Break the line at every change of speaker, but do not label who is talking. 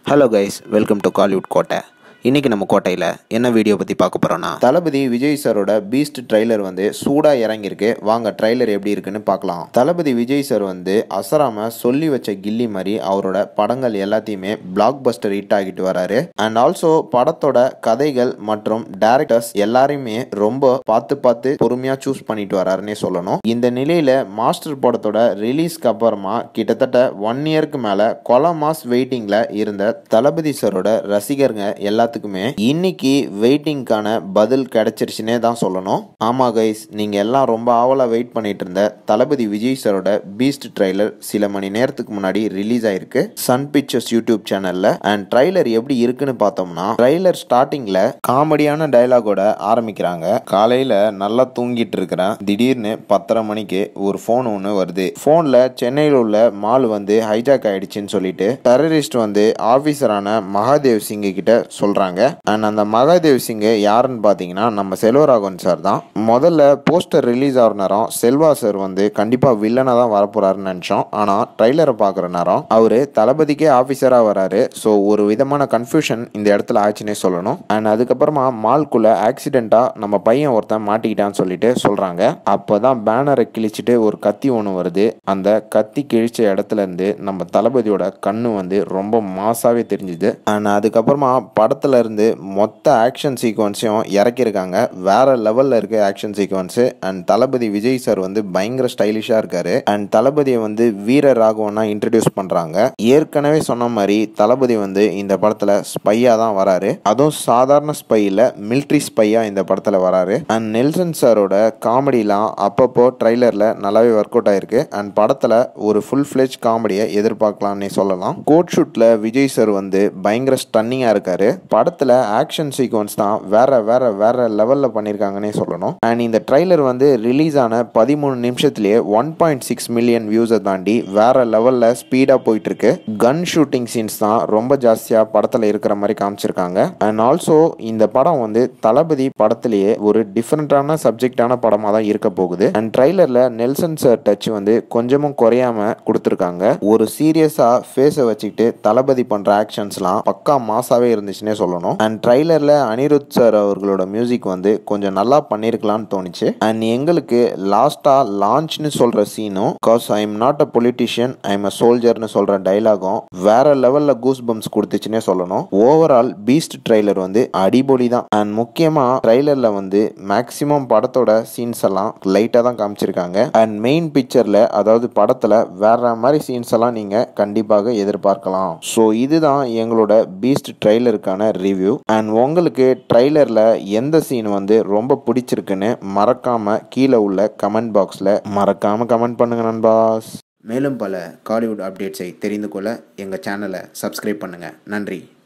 hello guys welcome to Kollywood கோட்டை இன்னைக்கு நம்ம கோட்டையில் என்ன வீடியோ பற்றி பார்க்க போகிறோன்னா
தளபதி விஜய் சாரோட பீஸ்ட் ட்ரைலர் வந்து சூடா இறங்கியிருக்கு வாங்க ட்ரைலர் எப்படி இருக்குன்னு பார்க்கலாம் தளபதி விஜய் சார் வந்து அசராம சொல்லி வச்ச கில்லி மாதிரி அவரோட படங்கள் எல்லாத்தையுமே பிளாக் பஸ்டர் ஹிட் ஆகிட்டு வராரு அண்ட் ஆல்சோ படத்தோட கதைகள் மற்றும் டேரக்டர்ஸ் எல்லாரையுமே ரொம்ப பார்த்து பார்த்து பொறுமையா சூஸ் பண்ணிட்டு வராருன்னே சொல்லணும் இந்த நிலையில மாஸ்டர் படத்தோட ரிலீஸ்க்கு அப்புறமா கிட்டத்தட்ட ஒன் இயருக்கு மேல கொல மாஸ் வெயிட்டிங்ல இருந்த தளபதி சாரோட ரசிகருங்க எல்லாத்துக்குமே இன்னைக்கு வெயிட்டிங்க்கான பதில் கிடைச்சிருச்சுனே தான் சொல்லணும் ஆமா கைஸ் நீங்க எல்லாம் ரொம்ப ஆவலா வெயிட் பண்ணிட்டு இருந்த தளபதி விஜய் சாரோட பீஸ்ட் ட்ரைலர் சில மணி நேரத்துக்கு முன்னாடி ரிலீஸ் ஆயிருக்கு சன் பிக்சர்ஸ் யூடியூப் சேனல்ல அண்ட் ட்ரைலர் எப்படி இருக்குன்னு பார்த்தோம்னா ட்ரைலர் ஸ்டார்டிங்ல காமெடியான டயலாகோட ஆரம்பிக்கிறாங்க காலையில நல்லா தூங்கிட்டு இருக்கிறேன் திடீர்னு பத்தரை மணிக்கு ஒரு ஃபோன் ஒன்று வருது ஃபோன்ல சென்னையில் உள்ள மால் வந்து ஹைஜாக் ஆயிடுச்சுன்னு சொல்லிட்டு டெரரிஸ்ட் வந்து ஆபீசரான மகாதேவ் சிங் கிட்ட சொல்றாங்க அண்ட் அந்த மகாதேவ் சிங் யாருன்னு பார்த்தீங்கன்னா நம்ம செல்வராகவன் சார் தான் முதல்ல போஸ்டர் ரிலீஸ் ஆகிற நேரம் செல்வா சார் வந்து கண்டிப்பா வில்லனா தான் வரப்போறாருன்னு நினைச்சோம் ஆனா ட்ரைலரை பார்க்குற நேரம் அவரு தளபதிக்கே ஆஃபீஸரா வராரு ஸோ ஒரு விதமான கன்ஃபியூஷன் இந்த இடத்துல ஆச்சுன்னே சொல்லணும் அண்ட் அதுக்கப்புறமா மால்குள்ள ஆக்சிடென்ட்டா நம்ம பையன் ஒருத்தன் மாட்டிக்கிட்டான்னு சொல்லிட்டு சொல்றாங்க அப்போதான் பேனரை கிழிச்சிட்டு ஒரு கத்தி ஒன்று வருது அந்த கத்தி கிழிச்ச இடத்துல இருந்து நம்ம தளபதியோட கண்ணு வந்து ரொம்ப மாசாவே தெரிஞ்சுது அண்ட் அதுக்கப்புறமா படத்துல இருந்து மொத்த ஆக்ஷன் சீக்வன்ஸையும் இறக்கியிருக்காங்க வேற லெவல்ல இருக்கு action sequence and Thalapathy Vijay sir வந்து பயங்கர ஸ்டைலிஷா இருக்காரு அண்ட் தளபதியை வந்து வீர ராகவனா இன்ட்ரடியூஸ் பண்றாங்க ஏற்கனவே சொன்ன மாதிரி தளபதி வந்து இந்த படத்துல ஸ்பையா தான் வராரு அதுவும் சாதாரண ஸ்பை இல்ல மிலிட்ரி ஸ்பையா இந்த படத்துல வராரு அண்ட் நெல்சன் சாரோட காமெடிலாம் அப்பப்போ ட்ரைலர்ல நல்லாவே ஒர்க் அவுட் ஆயிருக்கு அண்ட் படத்துல ஒரு ஃபுல் ஃபிளெஜ் காமெடியை எதிர்பார்க்கலாம்னே சொல்லலாம் கோட் ஷூட்ல விஜய் சார் வந்து பயங்கர ஸ்டன்னிங்கா இருக்காரு படத்துல ஆக்ஷன் சீக்வன்ஸ் தான் வேற வேற வேற லெவல்ல பண்ணியிருக்காங்கன்னே சொல்லணும் அண்ட் இந்த ட்ரைலர் வந்து ரிலீஸ் ஆன பதிமூணு நிமிஷத்துலயே ஒன் பாயிண்ட் சிக்ஸ் மில்லியன் வியூஸை தாண்டி வேற லெவல்ல ஸ்பீடா போயிட்டு இருக்கு கன் ஷூட்டிங் சீன்ஸ் தான் ரொம்ப ஜாஸ்தியா படத்துல இருக்கிற மாதிரி காமிச்சிருக்காங்க அண்ட் ஆல்சோ இந்த படம் வந்து தளபதி படத்திலேயே ஒரு டிஃப்ரெண்டான சப்ஜெக்டான படமா தான் இருக்க போகுது அண்ட் ட்ரைலர்ல நெல்சன் சார் டச் வந்து கொஞ்சமும் குறையாம கொடுத்துருக்காங்க ஒரு சீரியஸா ஃபேஸை வச்சுக்கிட்டு தளபதி பண்ற ஆக்ஷன்ஸ்லாம் பக்கா மாசாவே இருந்துச்சுன்னே சொல்லணும் அண்ட் ட்ரைலர்ல அனிருத் சார் அவர்களோட மியூசிக் வந்து கொஞ்சம் நல்லா பண்ணிருக்கலாம்னு தோணுச்சு அண்ட் எங்களுக்கு லாஸ்டா லான்ச்னு சொல்ற சீனும் cause I am not a politician I am a சோல்ஜர்னு சொல்ற டைலாகும் வேற லெவல்ல கூஸ் பம்ஸ் கொடுத்துச்சுன்னே சொல்லணும் ஓவரால் பீஸ்ட் ட்ரைலர் வந்து அடிபொலி தான் அண்ட் முக்கியமா ட்ரைலர்ல வந்து மேக்சிமம் படத்தோட சீன்ஸ் எல்லாம் லைட்டா தான் காமிச்சிருக்காங்க அண்ட் மெயின் பிக்சர்ல அதாவது படத்துல வேற மாதிரி சீன்ஸ் எல்லாம் நீங்க கண்டிப்பாக எதிர்பார்க்கலாம் ஸோ இதுதான் எங்களோட பீஸ்ட் ட்ரைலருக்கான ரிவ்யூ அண்ட் உங்களுக்கு ட்ரைலர்ல எந்த சீன் வந்து ரொம்ப பிடிச்சிருக்குன்னு மறக்காம கீழே உள்ள கமெண்ட் பாக்ஸ்ல மறக்காம கமெண்ட் பண்ணுங்க நண்பாஸ்
மேலும் பல காலிவுட் அப்டேட்ஸை தெரிந்து கொள்ள எங்கள் சேனலை சப்ஸ்கிரைப் பண்ணுங்கள் நன்றி